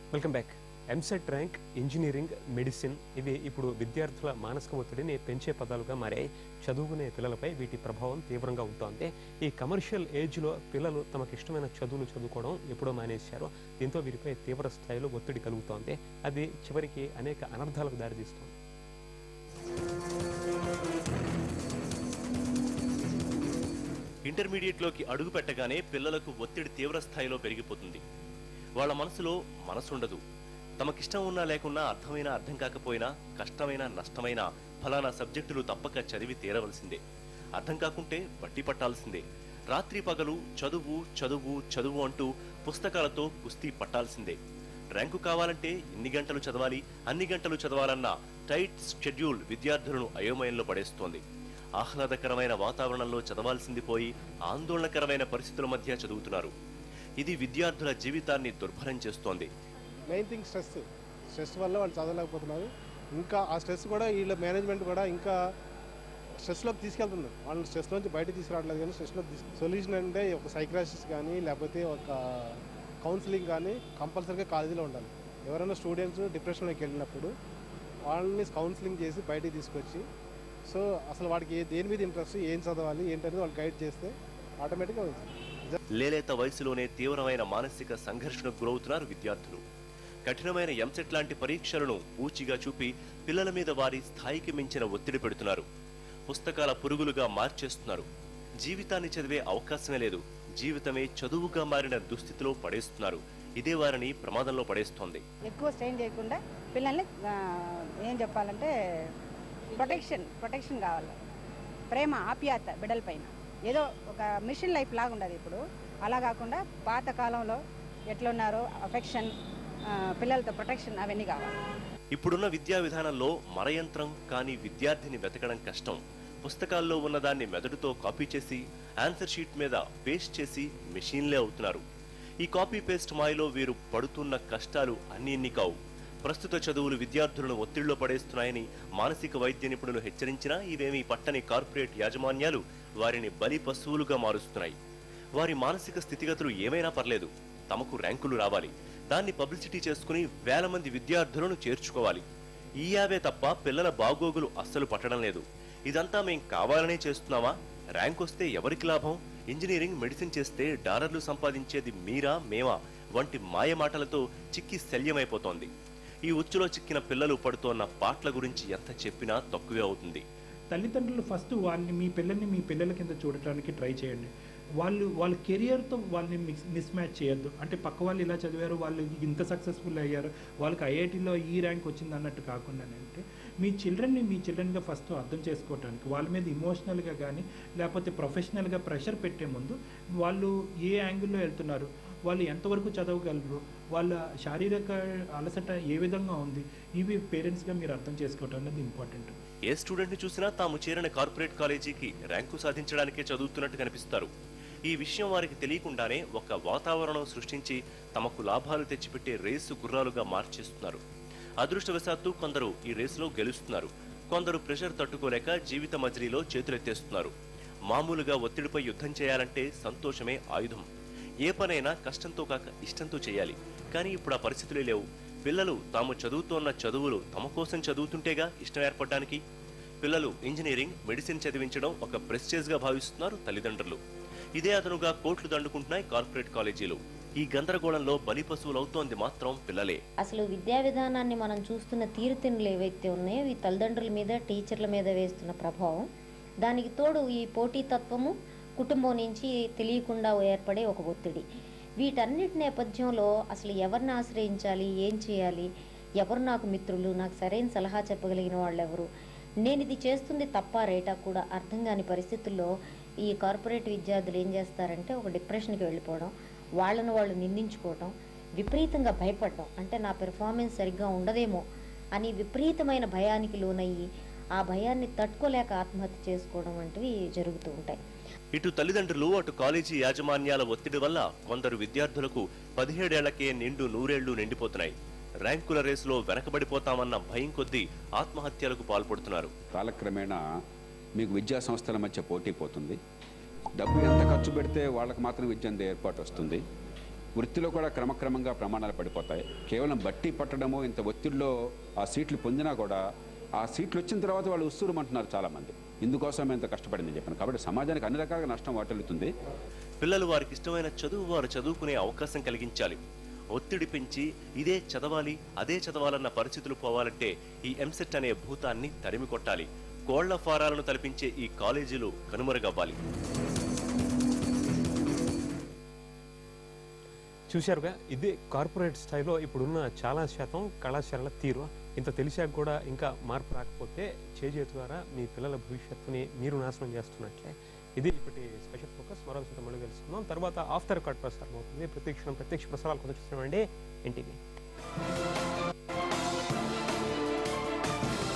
welcome back EAMCET rank engineering medicine ఇవి ఇప్పుడు విద్యార్థుల మానసిక ఒత్తిడిని పెంచే పదాలుగా మారాయి చదువుకునే పిల్లలపై వీటి ప్రభావం తీవ్రంగా ఉంటోంది ఈ కమర్షియల్ ఏజ్లో పిల్లలు తమకు ఇష్టమైన చదువులు చదువుకోవడం ఎప్పుడో మానేశారు దీంతో వీరిపై తీవ్ర స్థాయిలో ఒత్తిడి కలుగుతోంది అది చివరికి అనేక అనర్థాలకు దారితీస్తోంది ఇంటర్మీడియట్లోకి అడుగు పెట్టగానే పిల్లలకు ఒత్తిడి తీవ్ర స్థాయిలో పెరిగిపోతుంది వాళ్ళ మనసులో మనసుండదు తమకిష్టం ఉన్నా లేకున్నా అర్థమైనా అర్థం కాకపోయినా కష్టమైన నష్టమైన ఫలానా సబ్జెక్టులు తప్పక చదివి తీరవలసిందే అర్థం కాకుంటే బట్టి పట్టాల్సిందే రాత్రి పగలు చదువు చదువు చదువు అంటూ పుస్తకాలతో కుస్తీ పట్టాల్సిందే ర్యాంకు కావాలంటే ఇన్ని గంటలు చదవాలి అన్ని గంటలు చదవాలన్న టైట్ షెడ్యూల్ విద్యార్థులను అయోమయంలో పడేస్తోంది ఆహ్లాదకరమైన వాతావరణంలో చదవాల్సింది పోయి ఆందోళనకరమైన పరిస్థితుల మధ్య చదువుతున్నారు ఇది విద్యార్థుల జీవితాన్ని దుర్భరం చేస్తోంది మెయిన్ థింగ్ స్ట్రెస్ స్ట్రెస్ వల్ల వాళ్ళు చదవలేకపోతున్నారు ఇంకా ఆ స్ట్రెస్ కూడా వీళ్ళ మేనేజ్మెంట్ కూడా ఇంకా స్ట్రెస్లోకి తీసుకెళ్తున్నారు వాళ్ళని స్ట్రెస్ నుంచి బయట తీసుకురావట్లేదు కానీ స్ట్రెస్లోకి తీసుకు సొల్యూషన్ అంటే ఒక సైక్రాసిస్ట్ కానీ లేకపోతే ఒక కౌన్సిలింగ్ కానీ కంపల్సరీగా కాలేజీలో ఉండాలి ఎవరైనా స్టూడెంట్స్ డిప్రెషన్లోకి వెళ్ళినప్పుడు వాళ్ళని కౌన్సిలింగ్ చేసి బయటికి తీసుకొచ్చి సో అసలు వాడికి ఏ దేని మీద ఇంట్రెస్ట్ ఏం చదవాలి ఏంటనేది వాళ్ళు గైడ్ చేస్తే ఆటోమేటిక్గా వెళ్తుంది లేలేత వయసులోనే తీవ్రమైన మానసిక సంఘర్షణకు గురవుతున్నారు విద్యార్థులు కఠినమైన ఎంసెట్ లాంటి పరీక్షలను పూచిగా చూపి పిల్లల మీద వారి స్థాయికి మించిన ఒత్తిడి పెడుతున్నారు పుస్తకాల పురుగులుగా మార్చేస్తున్నారు జీవితాన్ని చదివే అవకాశమే లేదు జీవితమే చదువుగా మారిన దుస్థితిలో పడేస్తున్నారు ఇదే వారిని ప్రమాదంలో పడేస్తోంది ఎక్కువ స్ట్రెయిన్ చేయకుండా పిల్లల్ని ఆ, ఏం చెప్పాలంటే ప్రొటెక్షన్ ప్రొటెక్షన్ కావాలి ప్రేమ ఆప్యాయత బిడ్డల పైన ఏదో ఒక మిషన్ లైఫ్ లాగా ఉండదు ఇప్పుడు అలా కాకుండా పాత కాలంలో ఎట్లున్నారో అఫెక్షన్ పిల్లలతో ప్రొటెక్షన్ అవన్నీ కావాలి ఇప్పుడున్న విద్యా విధానంలో మరయంత్రం కాని విద్యార్థిని వెతకడం కష్టం పుస్తకాల్లో ఉన్నదాన్ని మెదడుతో కాపీ చేసి ఆన్సర్ షీట్ మీద పేస్ట్ చేసి మెషిన్లే అవుతున్నారు ఈ కాపీ పేస్ట్ మాయలో వీరు పడుతున్న కష్టాలు అన్ని ఇన్ని కావు ప్రస్తుత చదువులు విద్యార్థులను ఒత్తిడిలో పడేస్తున్నాయని మానసిక వైద్య నిపుణులు హెచ్చరించినా ఇవేమీ పట్టని కార్పొరేట్ యాజమాన్యాలు వారిని బలి పశువులుగా మారుస్తున్నాయి వారి మానసిక స్థితిగతులు ఏమైనా పర్లేదు తమకు ర్యాంకులు రావాలి దాన్ని పబ్లిసిటీ చేసుకుని వేల మంది విద్యార్థులను చేర్చుకోవాలి ఈ యావే తప్ప పిల్లల బాగోగులు అస్సలు పట్టడం లేదు ఇదంతా మేం కావాలనే చేస్తున్నామా ర్యాంక్ వస్తే ఎవరికి లాభం ఇంజనీరింగ్ మెడిసిన్ చేస్తే డాలర్లు సంపాదించేది మీరా మేమా వంటి మాయ మాటలతో చిక్కి శల్యమైపోతోంది ఈ ఉచ్చులో చిక్కిన పిల్లలు పడుతోన్న పాటల గురించి ఎంత చెప్పినా తక్కువే అవుతుంది తల్లిదండ్రులు ఫస్ట్ వాళ్ళని మీ పిల్లల్ని మీ పిల్లల కింద చూడటానికి ట్రై చేయండి వాళ్ళు వాళ్ళ కెరియర్తో వాళ్ళని మిస్ మిస్ మ్యాచ్ చేయొద్దు అంటే పక్క వాళ్ళు ఇలా చదివారు వాళ్ళు ఇంత సక్సెస్ఫుల్ అయ్యారు వాళ్ళకి ఐఐటీలో ఈ ర్యాంక్ వచ్చింది అన్నట్టు కాకుండా అంటే మీ చిల్డ్రన్ని మీ చిల్డ్రన్గా ఫస్ట్ అర్థం చేసుకోవటానికి వాళ్ళ మీద ఇమోషనల్గా కానీ లేకపోతే ప్రొఫెషనల్గా ప్రెషర్ పెట్టే ముందు వాళ్ళు ఏ యాంగిల్లో వెళ్తున్నారు వాళ్ళు ఎంతవరకు చదవగలరు వాళ్ళ శారీరక అలసట ఏ విధంగా ఉంది ఇవి పేరెంట్స్గా మీరు అర్థం చేసుకోవటం అనేది ఇంపార్టెంట్ ఏ స్టూడెంట్ ని చూసినా తాము చేరిన కార్పొరేట్ కాలేజీకి ర్యాంకు సాధించడానికే చదువుతున్నట్టు కనిపిస్తారు ఈ విషయం వారికి తెలియకుండానే ఒక వాతావరణం సృష్టించి తమకు లాభాలు తెచ్చిపెట్టే రేసు గుర్రాలుగా మార్చేస్తున్నారు అదృష్టవశాత్తు కొందరు ఈ రేసులో గెలుస్తున్నారు కొందరు ప్రెషర్ తట్టుకోలేక జీవిత మజిలీలో చేతులెత్తేస్తున్నారు మామూలుగా ఒత్తిడిపై యుద్ధం చేయాలంటే సంతోషమే ఆయుధం ఏ పనైనా కష్టంతో కాక ఇష్టంతో చేయాలి కానీ ఇప్పుడు ఆ పరిస్థితులే లేవు పిల్లలు తాము చదువుతోన్న చదువులు తమ కోసం చదువుతుంటేగా ఇష్టం ఏర్పడడానికి పిల్లలు ఇంజనీరింగ్ మెడిసిన్ చదివించడం ఒక ప్రెస్టేజ్గా భావిస్తున్నారు తల్లిదండ్రులు ఇదే అదనుగా కోట్లు దండుకుంటున్నాయి కార్పొరేట్ కాలేజీలు ఈ గందరగోళంలో బలి పశువులవుతోంది మాత్రం పిల్లలే అసలు విద్యా విధానాన్ని మనం చూస్తున్న తీరుతెన్నులు ఏవైతే ఉన్నాయో ఈ తల్లిదండ్రుల మీద టీచర్ల మీద వేస్తున్న ప్రభావం దానికి తోడు ఈ పోటీతత్వము కుటుంబం నుంచి తెలియకుండా ఏర్పడే ఒక ఒత్తిడి వీటన్నిటి నేపథ్యంలో అసలు ఎవరిని ఆశ్రయించాలి ఏం చేయాలి ఎవరు నాకు మిత్రులు నాకు సరైన సలహా చెప్పగలిగిన వాళ్ళు ఎవరు నేను ఇది చేస్తుంది తప్ప రేటా కూడా అర్థం కాని పరిస్థితుల్లో ఈ కార్పొరేట్ విద్యార్థులు ఏం చేస్తారంటే ఒక డిప్రెషన్కి వెళ్ళిపోవడం వాళ్ళను వాళ్ళు నిందించుకోవడం విపరీతంగా భయపడడం అంటే నా పెర్ఫార్మెన్స్ సరిగ్గా ఉండదేమో అని విపరీతమైన భయానికి లోనయ్యి ఆ భయాన్ని తట్టుకోలేక ఆత్మహత్య చేసుకోవడం వంటివి జరుగుతూ ఉంటాయి ఇటు తల్లిదండ్రులు అటు కాలేజీ యాజమాన్యాల ఒత్తిడి వల్ల కొందరు విద్యార్థులకు పదిహేడేళ్లకే నిండు నూరేళ్లు నిండిపోతున్నాయి ర్యాంకుల రేసులో వెనకబడిపోతామన్న భయం కొద్దీ ఆత్మహత్యలకు పాల్పడుతున్నారు కాలక్రమేణా మీకు విద్యా సంస్థల మధ్య పోటీ పోతుంది డబ్బు ఎంత ఖర్చు పెడితే వాళ్ళకి మాత్రం విద్య అందే ఏర్పాటు వస్తుంది వృత్తిలో కూడా క్రమక్రమంగా ప్రమాణాలు పడిపోతాయి కేవలం బట్టి పట్టడము ఇంత ఒత్తిడిలో ఆ సీట్లు పొందినా కూడా ఆ సీట్లు వచ్చిన తర్వాత వాళ్ళు ఉస్తూరమంటున్నారు చాలామంది ఇందుకోసం మేము ఇంత కష్టపడింది చెప్పాను కాబట్టి సమాజానికి అన్ని రకాలుగా నష్టం వాటిల్లుతుంది పిల్లలు వారికి ఇష్టమైన చదువు వారు చదువుకునే అవకాశం కలిగించాలి ఒత్తిడి పెంచి ఇదే చదవాలి అదే చదవాలన్న పరిస్థితులు పోవాలంటే ఈ ఎంసెట్ అనే భూతాన్ని తరిమి కొట్టాలి కోళ్ల ఫారాలను తలపించే ఈ కాలేజీలు కనుమరుగవ్వాలి చూశారుగా ఇదే కార్పొరేట్ స్థాయిలో ఇప్పుడున్న చాలా శాతం కళాశాలల తీరు ఇంత తెలిసాక కూడా ఇంకా మార్పు రాకపోతే చేజేతు ద్వారా మీ పిల్లల భవిష్యత్తుని మీరు నాశనం చేస్తున్నట్లే ఇది ఇప్పటి స్పెషల్ ఫోకస్ మరో అంశంతో మళ్ళీ తెలుసుకుందాం తర్వాత ఆఫ్టర్ రికార్డ్ ప్రసారం అవుతుంది ప్రత్యక్ష ప్రత్యక్ష ప్రసారాలు కొంత చూస్తున్నామండి ఎన్టీవీ